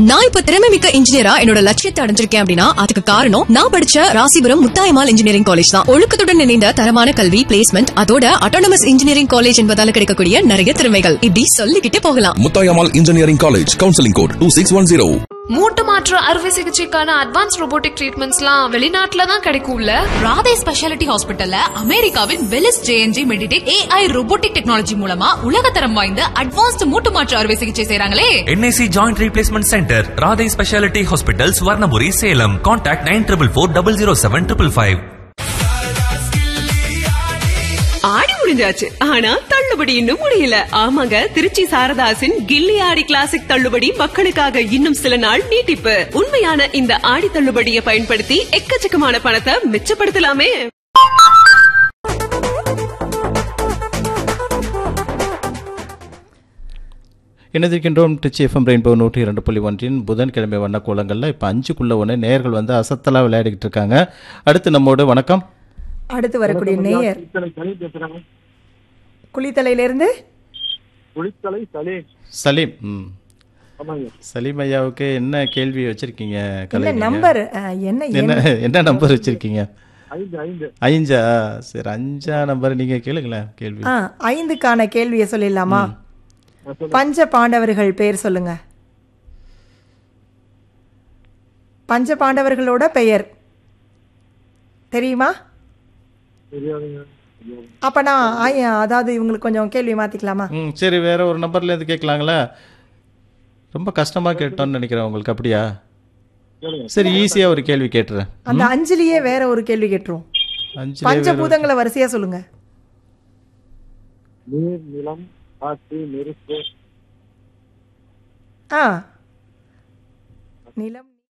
நான் இப்ப திறமை மிக்க இன்ஜினியரா என்னோட லட்சியத்தை அடைஞ்சிருக்கேன் அப்படின்னா அதுக்கு காரணம் நான் படிச்ச ராசிபுரம் முத்தாயமால் இன்ஜினியரிங் காலேஜ் தான் ஒழுக்கத்துடன் இணைந்த தரமான கல்வி பிளேஸ்மெண்ட் அதோட அட்டானமஸ் இன்ஜினியரிங் காலேஜ் என்பதால கிடைக்கக்கூடிய நிறைய திறமைகள் இப்படி சொல்லிக்கிட்டே போகலாம் Muthayammal engineering college counselling code two six one zero மூட்டு மாற்று அறுவை சிகிச்சைக்கான அட்வான்ஸ் ரோபோட்டிக் ட்ரீட்மெண்ட்ஸ்லாம் வெளிநாட்டுல தான் கிடைக்கும்ல ராதே ஸ்பெஷாலிட்டி ஹாஸ்பிட்டல்ல அமெரிக்காவின் வெலிஸ் ஜேஎன்ஜி மெடிடேட் ஏஐ ரோபோட்டிக் டெக்னாலஜி மூலமா உலகத்தரம் வாய்ந்த அட்வான்ஸ்ட் மூட்டு மாற்று அறுவை சிகிச்சை செய்றாங்களே N I C joint replacement center Radhai speciality hospital Swarnapuri Salem contact nine triple four double zero seven triple five ஆடி முடிஞ்சாச்சு ஆனா தள்ளுபடி இன்னும் முடியல ஆமாங்க திருச்சி சாரதாசின் கில்லி ஆடி கிளாசிக் தள்ளுபடி மக்களுக்காக இன்னும் சில நாள் நீட்டிப்பு உண்மையான இந்த ஆடி தள்ளுபடியை பயன்படுத்தி எக்கச்சக்கமான பணத்தை மிச்சப்படுத்தலாமே இணைந்திருக்கின்றோம் டிச்சி எஃப்எம் ரெயின்போ நூற்றி இரண்டு புள்ளி ஒன்றின் புதன்கிழமை வண்ண கோலங்களில் இப்போ அஞ்சுக்குள்ள ஒன்று நேயர்கள் வந்து அசத்தலாக விளையாடிக்கிட்டு இருக்காங்க அடுத்து நம்மோடு வணக்கம் அடுத்து வரக்கூடிய நேயர் குளித்தலையிலிருந்து குளித்தலை சலீம் சலீம் ம் ஆமாங்க சலீம் ஐயாவுக்கு என்ன கேள்வி வச்சிருக்கீங்க என்ன கலை நீங்க? நம்பர் அஹ், என்ன என்ன எண்? என்ன நம்பர் வச்சிருக்கீங்க ஐந்து ஐந்து ஐஞ்சா சரி அஞ்சா நம்பர் நீங்க கேளுங்களேன் கேள்வி ஆ ஐந்துக்கான கேள்வியை சொல்லிடலாமா பஞ்ச பாண்டவர்கள் பேர் சொல்லுங்க பஞ்ச பாண்டவர்களோட பெயர் தெரியுமா தெரியாதுங்க அப்ப நான் ஐ- அதாவது இவங்களுக்கு கொஞ்சம் கேள்வி மாத்திக்கலாமா ம் சரி வேற ஒரு நம்பர்ல இருந்து கேட்கலாங்களா ரொம்ப கஷ்டமா கேட்டோம்னு நினைக்கிறேன் உங்களுக்கு அப்படியா சரி ஈஸியா ஒரு கேள்வி கேட்டுறேன் அந்த அஞ்சுலயே வேற ஒரு கேள்வி கேட்டுருவோம் அஞ்சுலயே பஞ்சபூதங்களை வரிசையா சொல்லுங்க நீர் நிலம் காற்று நெருப்பு ஆ நிலம்